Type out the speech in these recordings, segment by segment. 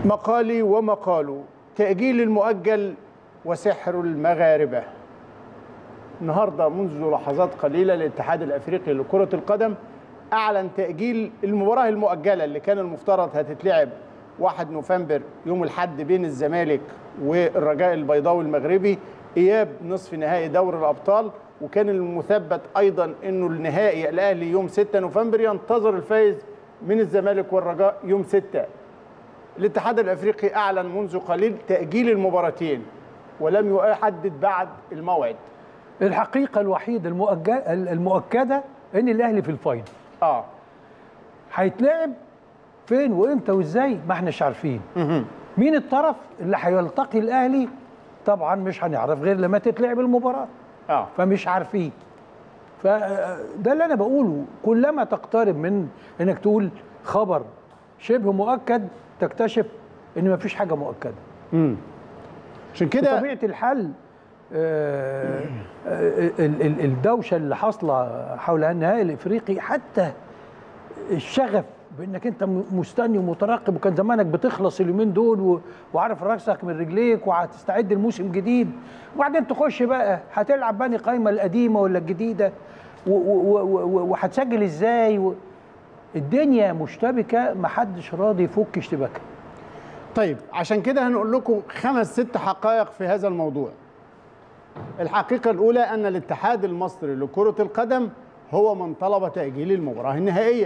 مقالي ومقال تأجيل المؤجل وسحر المغاربة النهاردة منذ لحظات قليلة الاتحاد الأفريقي لكرة القدم أعلن تأجيل المباراة المؤجلة اللي كان المفترض هتتلعب 1 نوفمبر يوم الحد بين الزمالك والرجاء البيضاوي المغربي إياب نصف نهائي دوري الأبطال وكان المثبت أيضا أنه النهائي الأهلي يوم 6 نوفمبر ينتظر الفائز من الزمالك والرجاء يوم 6 الاتحاد الافريقي اعلن منذ قليل تاجيل المباراتين ولم يحدد بعد الموعد الحقيقه الوحيده المؤجل المؤكده ان الاهلي في الفاينل اه هيتلعب فين وامتى وازاي ما احناش عارفين مين الطرف اللي هيلتقي الاهلي طبعا مش هنعرف غير لما تتلعب المباراه اه فمش عارفين فده اللي انا بقوله كلما تقترب من انك تقول خبر شبه مؤكد تكتشف ان مفيش حاجه مؤكده امم عشان كده بطبيعه الحال آه، آه، ال- ال- الدوشه اللي حاصله حول النهائي الافريقي حتى الشغف بانك انت م- مستني ومترقب وكان زمانك بتخلص اليومين دول و- وعارف راسك من رجليك وهتستعد الموسم جديد وبعدين تخش بقى هتلعب بني قايمه القديمه ولا الجديده و- و- و- و- وهتسجل ازاي و- الدنيا مشتبكه محدش راضي يفك اشتباكها طيب عشان كده هنقول لكم خمس ست حقائق في هذا الموضوع الحقيقة الأولى أن الاتحاد المصري لكرة القدم هو من طلب تأجيل المباراة النهائية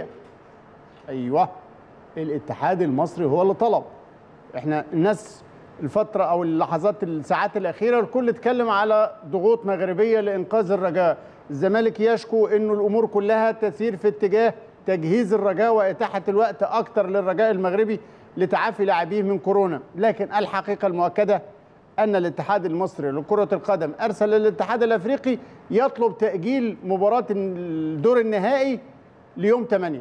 أيوه الاتحاد المصري هو اللي طلب احنا الناس الفترة أو اللحظات الساعات الأخيرة الكل اتكلم على ضغوط مغربية لإنقاذ الرجاء الزمالك يشكو أنه الأمور كلها تسير في اتجاه تجهيز الرجاء وإتاحة الوقت أكتر للرجاء المغربي لتعافي لاعبيه من كورونا لكن الحقيقة المؤكدة أن الاتحاد المصري لكرة القدم أرسل للاتحاد الأفريقي يطلب تأجيل مباراة الدور النهائي ليوم 8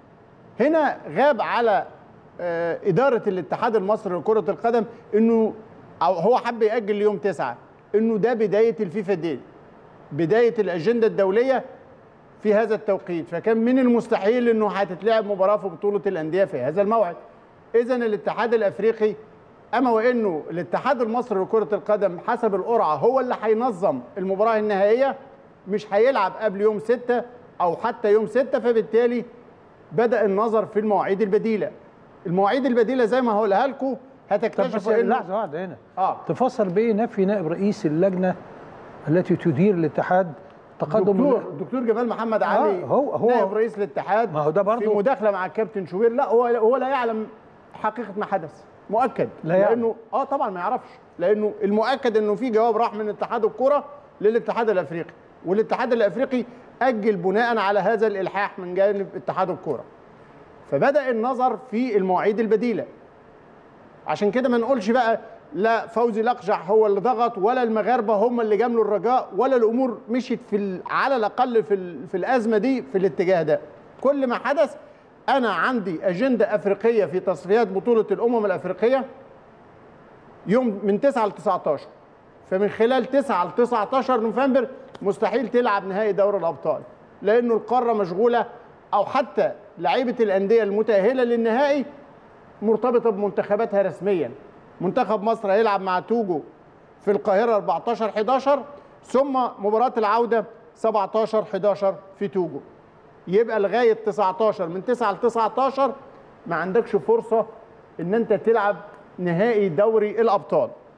هنا غاب على آه، إدارة الاتحاد المصري لكرة القدم إنه أو هو حب يأجل ليوم 9 إنه ده بداية الفيفا دي بداية الأجندة الدولية في هذا التوقيت فكان من المستحيل انه هتتلعب مباراه في بطوله الانديه في هذا الموعد اذا الاتحاد الافريقي اما وانه الاتحاد المصري لكره القدم حسب القرعه هو اللي هينظم المباراه النهائيه مش هيلعب قبل يوم 6 او حتى يوم 6 فبالتالي بدا النظر في المواعيد البديله المواعيد البديله زي ما هقولها لكم طب بس هتكتشفوا انه لحظه واحده هنا اه تفسر بايه نفي نائب رئيس اللجنه التي تدير الاتحاد تقدم دكتور دكتور جمال محمد علي آه، هو- هو- نائب رئيس الاتحاد ما هو ده برضه- في مداخله مع الكابتن شوبير لا هو هو لا يعلم حقيقه ما حدث مؤكد لا يعلم. لانه اه طبعا ما يعرفش لانه المؤكد انه في جواب راح من اتحاد الكره للاتحاد الافريقي والاتحاد الافريقي اجل بناء على هذا الالحاح من جانب اتحاد الكره فبدا النظر في المواعيد البديله عشان كده ما نقولش بقى لا فوزي لقجع هو اللي ضغط ولا المغاربه هم اللي جاملوا الرجاء ولا الامور مشيت في ال- على الاقل في ال- في الازمه دي في الاتجاه ده كل ما حدث انا عندي اجنده افريقيه في تصفيات بطوله الامم الافريقيه يوم من 9 ل 19 فمن خلال 9 ل 19 نوفمبر مستحيل تلعب نهائي دوري الابطال لانه القاره مشغوله او حتى لعيبه الانديه المتاهله للنهائي مرتبطه بمنتخباتها رسميا منتخب مصر هيلعب مع توجو في القاهره 14 11 ثم مباراه العوده 17 11 في توجو يبقى لغايه 19 من 9 ل 19 ما عندكش فرصه ان انت تلعب نهائي دوري الابطال